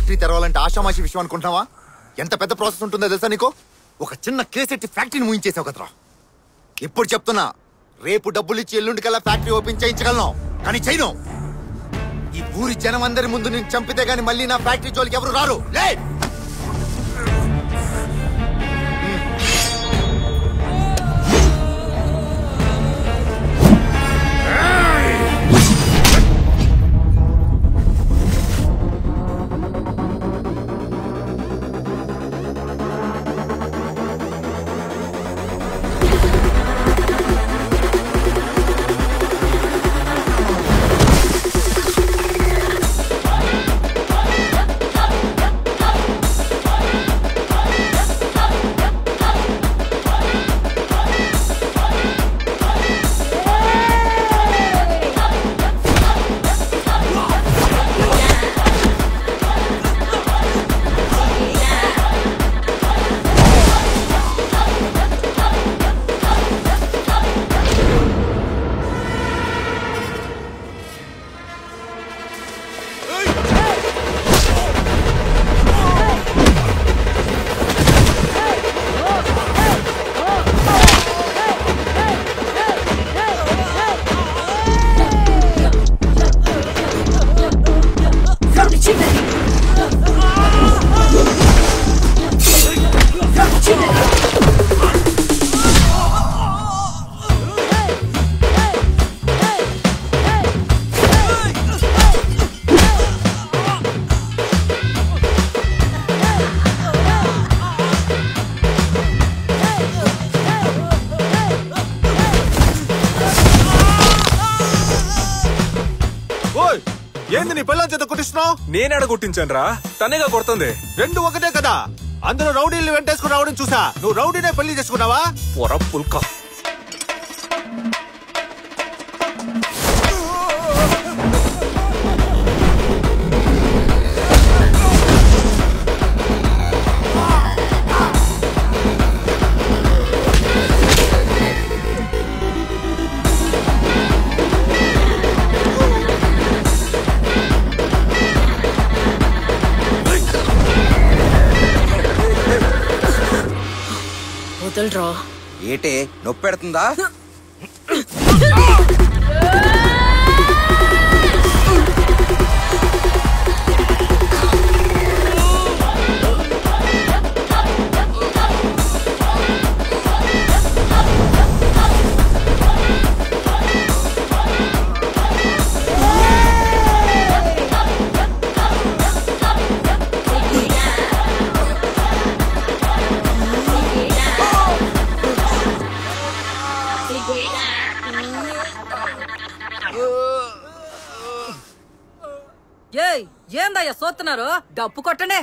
Factory తెరవాలంటే ఆషామాషి విషయం అనుకుంటున్నావా ఎంత పెద్ద ప్రాసెస్ ఉంటుందో తెలుసా నీకు ఒక చిన్న కేసెట్టి ఫ్యాక్టరీని ఊహించేసావు కదరా ఇప్పుడు చెప్తున్నా రేపు డబ్బులు ఇచ్చి ఎల్లుండికల్లా ఫ్యాక్టరీ ఓపెన్ చేయించగలను కానీ చేయను ఈ ఊరి జనం అందరి ముందు నేను చంపితే గాని మళ్ళీ నా ఫ్యాక్టరీ జోలికి ఎవరు రారు లే ఓయ్ ఏంది నీ పిల్లల చేత కొట్టిస్తున్నావు నేనేడ కొట్టించాను రా తనేగా కొడుతుంది రెండు ఒకటే కదా అందరూ రౌడీలు వెంటేసుకుని రావడం చూసా నువ్వు రౌడీనే పెళ్లి చేసుకున్నావా పొర పుల్క వదలరా ఏటే నొప్పి పెడుతుందా ఏయ్ ఏందయ్యా సోతున్నారు డప్పు కొట్టనే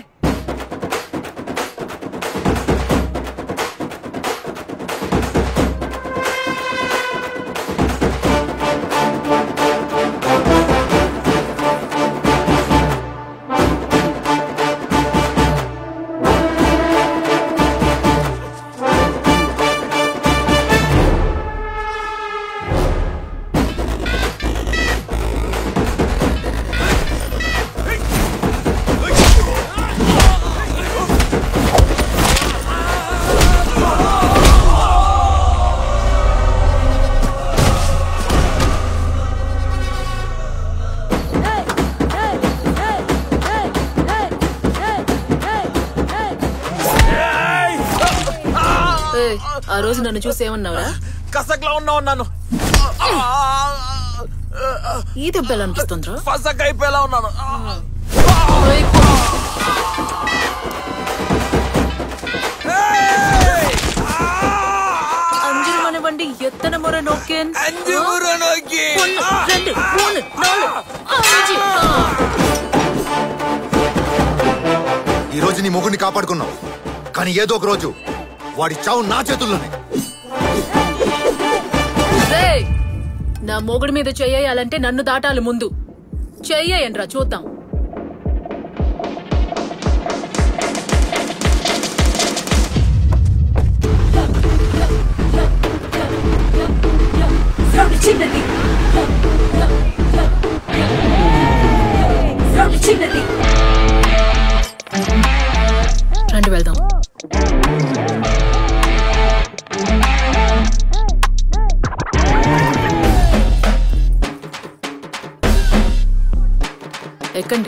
ఏయ్, ఆ రోజు నన్ను చూసి ఏమన్నావురా కసక్లో ఉన్నా ఉన్నాను ఈ దెబ్బలు అనిపిస్తుందిరా ఫసక్ అయిపోయేలా ఉన్నాను ఏయ్, అంజలి మన బండి ఎత్తన మొర నొక్కేన్ ஒன்னு, ரெண்டு மூணு நாலு அஞ்சு ஆ. ఈ రోజు నీ మొగుడిని కాపాడుకున్నావు కానీ ఏదో ఒక రోజు వాడి చావు నా చేతుల్లోనే రేయ్, నా మొగుడి మీద చెయ్యాలంటే నన్ను దాటాలి ముందు చెయ్యండ్రా చూద్దాం ఎక్కండి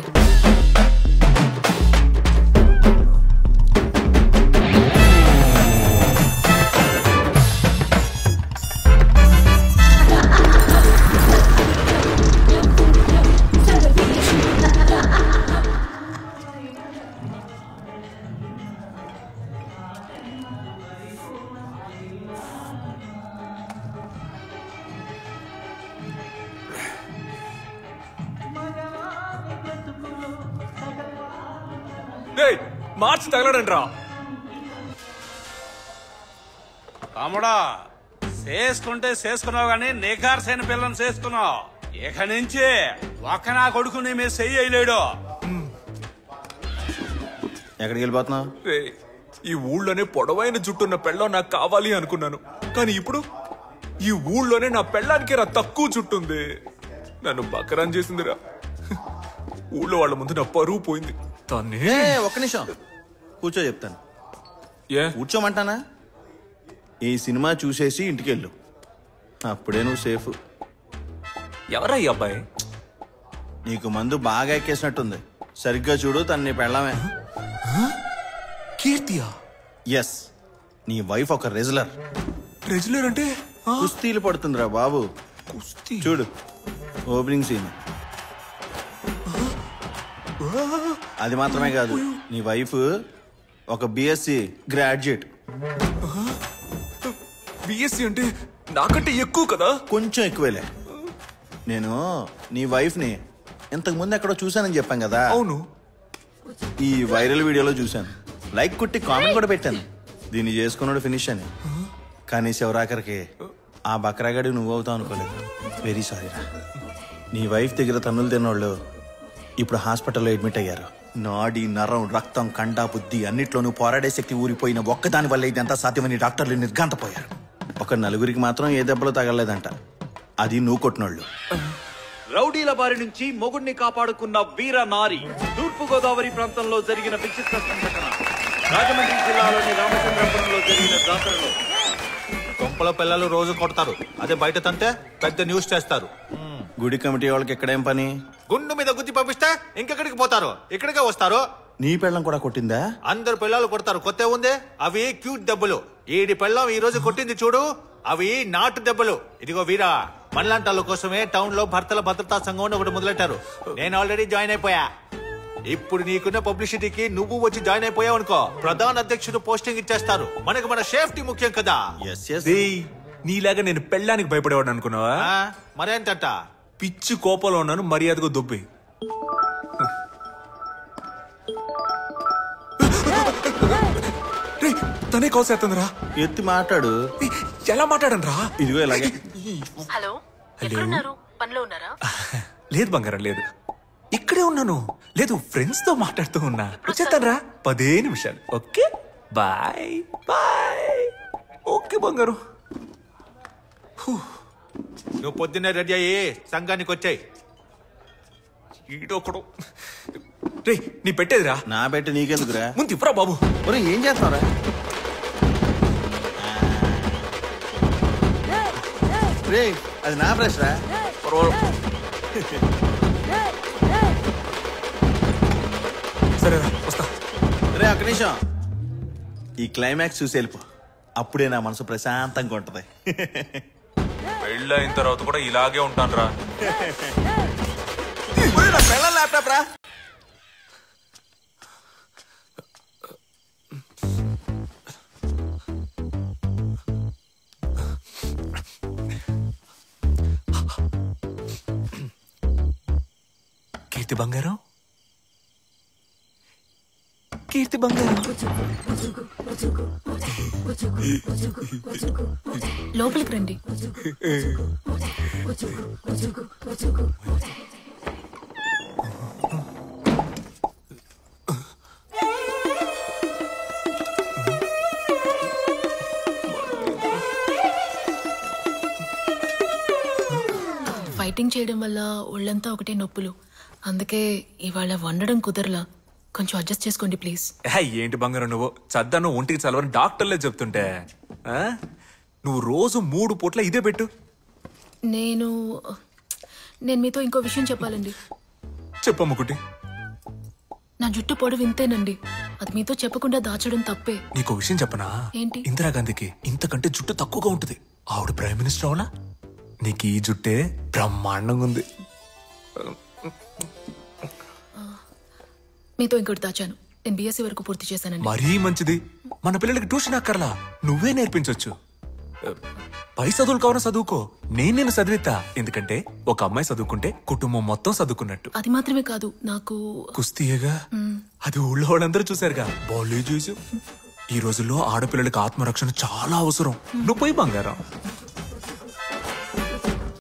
డేయ్ మార్చి తగలడండి రా తమ్ముడా చేసుకుంటే చేసుకున్నావు గానీ నిఖార్సైన పిల్లని చేసుకున్నావు ఇక నుంచి ఒక్క నా కొడుకు నీ మీద చెయ్యలేడు ఎక్కడికి వెళ్ళిపోతున్నావు రేయ్, ఈ ఊళ్ళోనే పొడవైన జుట్టున్న పెళ్ళం నాకు కావాలి అనుకున్నాను కానీ ఇప్పుడు ఈ ఊళ్ళోనే నా పెళ్ళానికి రా తక్కువ జుట్టుంది నన్ను బకరాన్ చేసిందిరా ఊళ్ళో వాళ్ళ ముందు నా పరువు పోయింది తన్నే ఏ ఒక్క నిమిషం కూర్చో చెప్తాను ఏ కూర్చోమంటానా ఈ సినిమా చూసేసి ఇంటికి వెళ్ళు అప్పుడే నువ్వు సేఫ్ ఎవరా ఈ అబ్బాయి నీకు మందు బాగా ఎక్కేసినట్టుంది సరిగ్గా చూడు తన నీ పెళ్ళమే కీర్తియా ఎస్ నీ వైఫ్ ఒక రెజ్లర్ రెజ్యులర్ అంటే ఆ, కుస్తీలు పడుతుందిరా బాబు కుస్తీ. చూడు ఓపెనింగ్ సీన్ అది మాత్రమే కాదు నీ వైఫ్ ఒక బిఎస్సి గ్రాడ్యుయేట్ బిఎస్సి అంటే నాకంటే ఎక్కువ కదా కొంచెం ఎక్కువేలే నేను నీ వైఫ్ని ఇంతకు ముందు ఎక్కడో చూశానని చెప్పాను కదా అవును ఈ వైరల్ వీడియోలో చూశాను లైక్ కుట్టి కామెంట్ కూడా పెట్టాను దీన్ని చేసుకున్నాడు ఫినిష్ అని కానీ శివరాకరికి ఆ బక్రాగాడి నువ్వు అవుతావు అనుకోలేదు వెరీ సారీ రా నీ వైఫ్ దగ్గర తన్నులు తిన్నోళ్ళు ఇప్పుడు హాస్పిటల్లో అడ్మిట్ అయ్యారు నాడి నరం రక్తం కండ బుద్ధి అన్నిట్లోనూ పోరాడే శక్తి ఊరిపోయిన ఒక్కదాని వల్ల ఇదంతా సాధ్యమని డాక్టర్లు నిర్ఘాంతపోయారు ఒక నలుగురికి మాత్రం ఏ దెబ్బలు తగలలేదంట అది నువ్వు కొట్టినోళ్ళు రౌడీల బారి నుంచి మొగుడిని కాపాడుకున్న వీర నారి తూర్పు గోదావరి ప్రాంతంలో జరిగిన విచిత్ర సంఘటన రాజమండ్రి జిల్లాలోని రామచంద్రపురంలో జరిగిన జాతరలో కొంపల పిల్లలు రోజు కొడతారు అదే బయట తంటే పెద్ద న్యూస్ చేస్తారు గుడి కమిటీ వాళ్ళకి ఎక్కడేం పని గుండు మీద గుద్ది పంపిస్తే ఇంకెక్కడికి పోతారు ఇక్కడికే వస్తారు నీ పెళ్ళం కూడా కొట్టిందా అందరు పిల్లలు కొడతారు కొత్త ఉంది అవి క్యూట్ దెబ్బలు ఈడి పెళ్ళం ఈ రోజు కొట్టింది చూడు అవి నాటు దెబ్బలు ఇదిగో వీరా మనలాంటి కోసమే టౌన్ లో భర్తల భద్రతా సంఘం అని ఒకటి మొదలెట్టారు నేను ఆల్రెడీ జాయిన్ అయిపోయా ఇప్పుడు నీకున్న పబ్లిసిటీకి నువ్వు వచ్చి జాయిన్ అయిపోయావు అనుకో ప్రధాన అధ్యక్షుడు పోస్టింగ్ ఇచ్చేస్తారు మనకి మన సేఫ్టీ ముఖ్యం కదా ఎస్ ఎస్ రేయ్, నీలాగా నేను పెళ్ళానికి భయపడేవాడు అనుకున్నావా ఆ, మరేంటంట పిచ్చి కోపంలో ఉన్నాను మర్యాదగా దొబ్బి రేయ్, తనే కాల్ చేస్తుందిరా ఎత్తి మాట్లాడు ఏయ్, ఎలా మాట్లాడను రా ఇదిగో ఇలాగే హలో ఎక్కడున్నారు పనిలో ఉన్నారా లేదు బంగారం లేదు ఇక్కడే ఉన్నాను లేదు ఫ్రెండ్స్ తో మాట్లాడుతూ ఉన్నా వచ్చేస్తాను పదే నిమిషాలు ఓకే బాయ్ బాయ్ ఓకే బంగారం నువ్వు పొద్దున్నే రెడీ అయ్యి సంఘానికి వచ్చాయి ఈడొకడు రే నీ పెట్టేదిరా నా పెట్టి నీకెందుకురా ముందు ఇవ్వరా బాబు ఒరే ఏం చేస్తావురా రే అది నా బ్రష్ రా సరేరా వస్తా రే ఒక్క నిమిషం ఈ క్లైమాక్స్ చూసి వెళ్ళిపో అప్పుడే నా మనసు ప్రశాంతంగా ఉంటది పెళ్ళైన తర్వాత కూడా ఇలాగే ఉంటాను రా ల్యాప్టాప్ రా కీర్తి బంగారం కీర్తి బంగారం లోపలికి రండి ఫైటింగ్ చేయడం వల్ల ఒళ్ళంతా ఒకటే నొప్పులు అందుకే ఇవాళ వండడం కుదరలా కొంచెం అడ్జస్ట్ చేసుకోండి ప్లీజ్ ఏ, ఏంటి బంగారం నువ్వు చద్దాను ఒంటికి చలవని డాక్టర్లే చెప్తుంటే ఆ? నువ్వు రోజు మూడు పూట్ల ఇదే పెట్టు నేను నేను మీతో ఇంకో విషయం చెప్పాలండి చెప్పమ్మ కుట్టి నా జుట్టు పొడవు ఇంతేనండి అది మీతో చెప్పకుండా దాచడం తప్పే నీకు విషయం చెప్పనా ఏంటి? ఇందిరాగాంధీకి ఇంతకంటే జుట్టు తక్కువగా ఉంటుంది ఆవిడ ప్రైమ్ మినిస్టర్ అవునా నీకు ఈ జుట్టే బ్రహ్మాండంగా ఉంది మీతో ఇంకోటి దాచాను నేను బీఎస్సీ వరకు పూర్తి చేశానండి మరీ మంచిది మన పిల్లలకి ట్యూషన్ అక్కర్లా నువ్వే నేర్పించొచ్చు పై చదువులు కావాలని చదువుకో నేను నేను చదివిస్తా ఎందుకంటే ఒక అమ్మాయి చదువుకుంటే కుటుంబం మొత్తం చదువుకున్నట్టు అది మాత్రమే కాదు నాకు కుస్తీయగా అది ఊళ్ళో వాళ్ళందరూ చూసారుగా బాలే చూసి ఈ రోజుల్లో ఆడపిల్లలకి ఆత్మరక్షణ చాలా అవసరం నువ్వు పోయి బంగారం